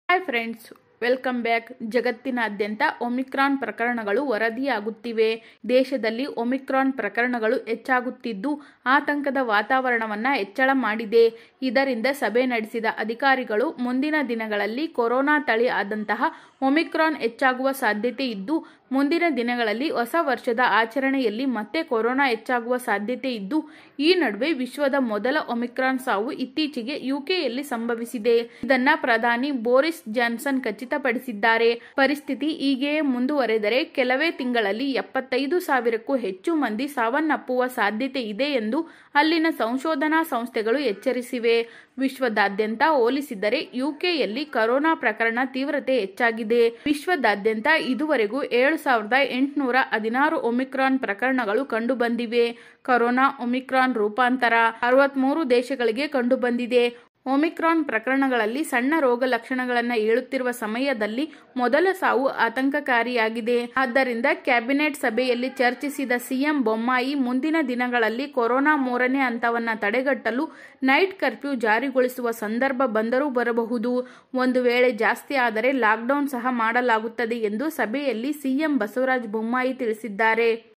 hi friends welcome back ಜಗತ್ತಿನಾದ್ಯಂತ omicron ಪ್ರಕರಣಗಳು ವರದಿಯಾಗುತ್ತಿವೆ ದೇಶದಲ್ಲಿ ಒಮಿಕ್ರಾನ್ ಪ್ರಕರಣಗಳು ಹೆಚ್ಚಾಗುತ್ತಿದ್ದು ಆತಂಕದ ವಾತಾವರಣವನ್ನ ಹೆಚ್ಚಳ ಮಾಡಿದೆ ಇದರಿಂದ ಸಭೆ ನಡೆಸಿದ ಅಧಿಕಾರಿಗಳು ಮುಂದಿನ ದಿನಗಳಲ್ಲಿ ಕೊರೋನಾ ತಳಿ ಆದಂತಹ ಒಮಿಕ್ರಾನ್ ಹೆಚ್ಚಾಗುವ ಸಾಧ್ಯತೆ ಇದ್ದು ಮುಂದಿನ ದಿನಗಳಲ್ಲಿ ಹೊಸ ವರ್ಷದ ಆಚರಣೆಯಲ್ಲಿ ಮತ್ತೆ ಕೊರೋನಾ ಹೆಚ್ಚಾಗುವ ಸಾಧ್ಯತೆ ಇದ್ದು ಈ ನಡುವೆ ವಿಶ್ವದ ಮೊದಲ ಒಮಿಕ್ರಾನ್ ಸಾವು ಇತ್ತೀಚೆಗೆ ಯುಕೆಯಲ್ಲಿ ಸಂಭವಿಸಿದೆ ಇದನ್ನ ಪ್ರಧಾನಿ ಬೋರಿಸ್ ಜಾನ್ಸನ್ ಖಚಿತಪಡಿಸಿದ್ದಾರೆ ಪರಿಸ್ಥಿತಿ ಹೀಗೆಯೇ ಮುಂದುವರೆದರೆ ಕೆಲವೇ ತಿಂಗಳಲ್ಲಿ ಎಪ್ಪತ್ತೈದು ಸಾವಿರಕ್ಕೂ ಹೆಚ್ಚು ಮಂದಿ ಸಾವನ್ನಪ್ಪುವ ಸಾಧ್ಯತೆ ಇದೆ ಎಂದು ಅಲ್ಲಿನ ಸಂಶೋಧನಾ ಸಂಸ್ಥೆಗಳು ಎಚ್ಚರಿಸಿವೆ ವಿಶ್ವದಾದ್ಯಂತ ಹೋಲಿಸಿದರೆ ಯುಕೆಯಲ್ಲಿ ಕೊರೋನಾ ಪ್ರಕರಣ ತೀವ್ರತೆ ಹೆಚ್ಚಾಗಿದೆ ವಿಶ್ವದಾದ್ಯಂತ ಇದುವರೆಗೂ ಏಳು ಸಾವಿರದ ಎಂಟುನೂರ ಹದಿನಾರು ಒಮಿಕ್ರಾನ್ ಪ್ರಕರಣಗಳು ಕಂಡುಬಂದಿವೆ ಕೊರೋನಾ ಒಮಿಕ್ರಾನ್ ರೂಪಾಂತರ ಅರವತ್ಮೂರು ದೇಶಗಳಿಗೆ ಕಂಡುಬಂದಿದೆ ಒಮಿಕ್ರಾನ್ ಪ್ರಕರಣಗಳಲ್ಲಿ ಸಣ್ಣ ರೋಗ ಲಕ್ಷಣಗಳನ್ನು ಹೇಳುತ್ತಿರುವ ಸಮಯದಲ್ಲಿ ಮೊದಲ ಸಾವು ಆತಂಕಕಾರಿಯಾಗಿದೆ ಆದ್ದರಿಂದ ಕ್ಯಾಬಿನೆಟ್ ಸಭೆಯಲ್ಲಿ ಚರ್ಚಿಸಿದ ಸಿಎಂ ಬೊಮ್ಮಾಯಿ ಮುಂದಿನ ದಿನಗಳಲ್ಲಿ ಕೊರೋನಾ ಮೂರನೇ ಹಂತವನ್ನ ತಡೆಗಟ್ಟಲು ನೈಟ್ ಕರ್ಫ್ಯೂ ಜಾರಿಗೊಳಿಸುವ ಸಂದರ್ಭ ಬಂದರೂ ಬರಬಹುದು ಒಂದು ವೇಳೆ ಜಾಸ್ತಿ ಆದರೆ ಲಾಕ್ಡೌನ್ ಸಹ ಮಾಡಲಾಗುತ್ತದೆ ಎಂದು ಸಭೆಯಲ್ಲಿ ಸಿಎಂ ಬಸವರಾಜ ಬೊಮ್ಮಾಯಿ ತಿಳಿಸಿದ್ದಾರೆ